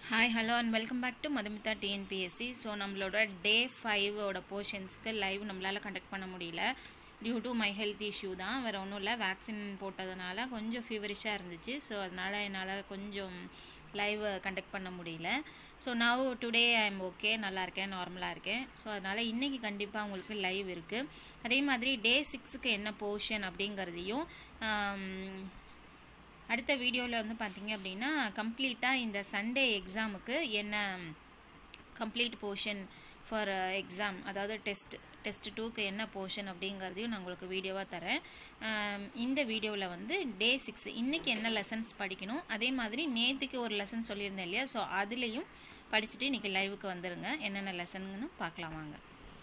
hi hello and welcome back to Madhumita TNPSC so நம்மளோட day ஃபைவோட போர்ஷன்ஸ்க்கு லைவ் நம்மளால் கண்டக்ட் பண்ண முடியல due to my health issue தான் வேறு ஒன்றும் இல்லை வேக்சின் போட்டதுனால கொஞ்சம் ஃபீவரிஷாக இருந்துச்சு ஸோ அதனால் என்னால் கொஞ்சம் லைவ் கண்டக்ட் பண்ண முடியல so now today I am okay நல்லா இருக்கேன் நார்மலாக இருக்கேன் ஸோ அதனால் இன்றைக்கி கண்டிப்பாக உங்களுக்கு லைவ் இருக்குது அதே மாதிரி டே சிக்ஸுக்கு என்ன போர்ஷன் அப்படிங்கிறதையும் ஆம், அடுத்த வீடியோவில் வந்து பார்த்தீங்க அப்படின்னா கம்ப்ளீட்டாக இந்த சண்டே எக்ஸாமுக்கு என்ன கம்ப்ளீட் போர்ஷன் ஃபார் எக்ஸாம் அதாவது டெஸ்ட் டெஸ்ட் டூக்கு என்ன போர்ஷன் அப்படிங்கிறதையும் நான் உங்களுக்கு வீடியோவாக தரேன் ஆம், இந்த வீடியோவில் வந்து டே சிக்ஸ் இன்றைக்கி என்ன லெசன்ஸ் படிக்கணும் அதே மாதிரி நேற்றுக்கு ஒரு லெசன் சொல்லியிருந்தேன் இல்லையா ஸோ அதுலேயும் படிச்சுட்டு இன்றைக்கி லைவுக்கு வந்துடுங்க என்னென்ன லெசனுங்கன்னு பார்க்கலாம் வாங்க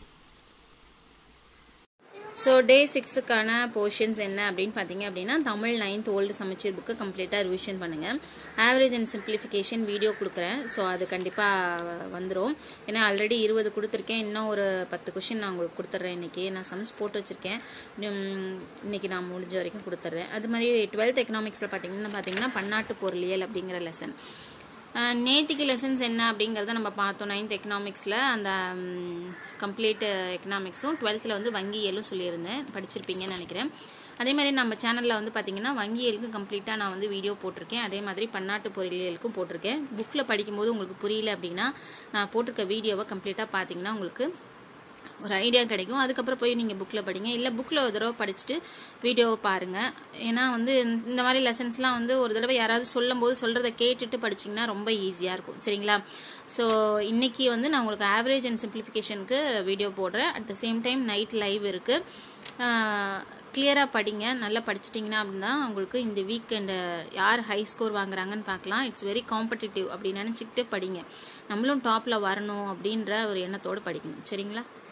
ஸோ டே சிக்ஸுக்கான போர்ஷன்ஸ் என்ன அப்படின்னு பார்த்தீங்க அப்படின்னா தமிழ் நைன்த் ஓல்டு சமச்சீர் புக்கு கம்ப்ளீட்டாக ரிவிஷன் பண்ணுங்கள் ஆவரேஜ் அண்ட் சிம்பிளிஃபிகேஷன் வீடியோ கொடுக்குறேன் ஸோ அது கண்டிப்பாக வந்துடும் ஏன்னா ஆல்ரெடி இருபது கொடுத்துருக்கேன் இன்னும் ஒரு பத்து கொஷின் நான் உங்களுக்கு கொடுத்துட்றேன் இன்னைக்கு நான் சம்ஸ் போட்டு வச்சுருக்கேன் உம், இன்னைக்கு நான் முடிஞ்ச வரைக்கும் கொடுத்துட்றேன் அது மாதிரி டுவெல்த் எக்கனாமிக்ஸில் பார்த்தீங்கன்னா பார்த்தீங்கன்னா பன்னாட்டு பொருளியல் அப்படிங்கிற லெசன் நேத்திக்கு லெசன்ஸ் என்ன அப்படிங்கிறத நம்ம பார்த்தோம் நைன்த் எக்கனாமிக்ஸில் அந்த கம்ப்ளீட் எக்கனாமிக்ஸும் டுவெல்த்தில் வந்து வங்கியலும் சொல்லியிருந்தேன் படிச்சிருப்பீங்கன்னு நினைக்கிறேன் அதே மாதிரி நம்ம சேனலில் வந்து பார்த்தீங்கன்னா வங்கியலுக்கு கம்ப்ளீட்டாக நான் வந்து வீடியோ போட்டிருக்கேன் அதே மாதிரி பன்னாட்டு பொருளியலுக்கும் போட்டிருக்கேன் புக்கில் படிக்கும்போது உங்களுக்கு புரியல அப்படின்னா நான் போட்டிருக்க வீடியோவை கம்ப்ளீட்டாக பார்த்தீங்கன்னா உங்களுக்கு ஒரு ஐடியா கிடைக்கும் அதுக்கப்புறம் போய் நீங்கள் புக்கில் படிங்க இல்லை புக்கில் ஒரு தடவை படிச்சுட்டு வீடியோவை பாருங்கள் ஏன்னா வந்து இந்த மாதிரி லெசன்ஸ்லாம் வந்து ஒரு தடவை யாராவது சொல்லும்போது சொல்கிறத கேட்டுட்டு படிச்சிங்கன்னா ரொம்ப ஈஸியாக இருக்கும் சரிங்களா ஸோ இன்னைக்கு வந்து நான் உங்களுக்கு ஆவரேஜ் அண்ட் சிம்பிளிஃபிகேஷனுக்கு வீடியோ போடுறேன் at the same time night live இருக்குது கிளியராக படிங்க நல்லா படிச்சிட்டிங்கன்னா அப்படின்னா உங்களுக்கு இந்த வீக்கெண்டு யார் ஹை ஸ்கோர் வாங்குறாங்கன்னு பார்க்கலாம் இட்ஸ் வெரி காம்படிட்டிவ் அப்படி நினச்சிக்கிட்டு படிங்க நம்மளும் டாப்பில் வரணும் அப்படின்ற ஒரு எண்ணத்தோடு படிக்கணும் சரிங்களா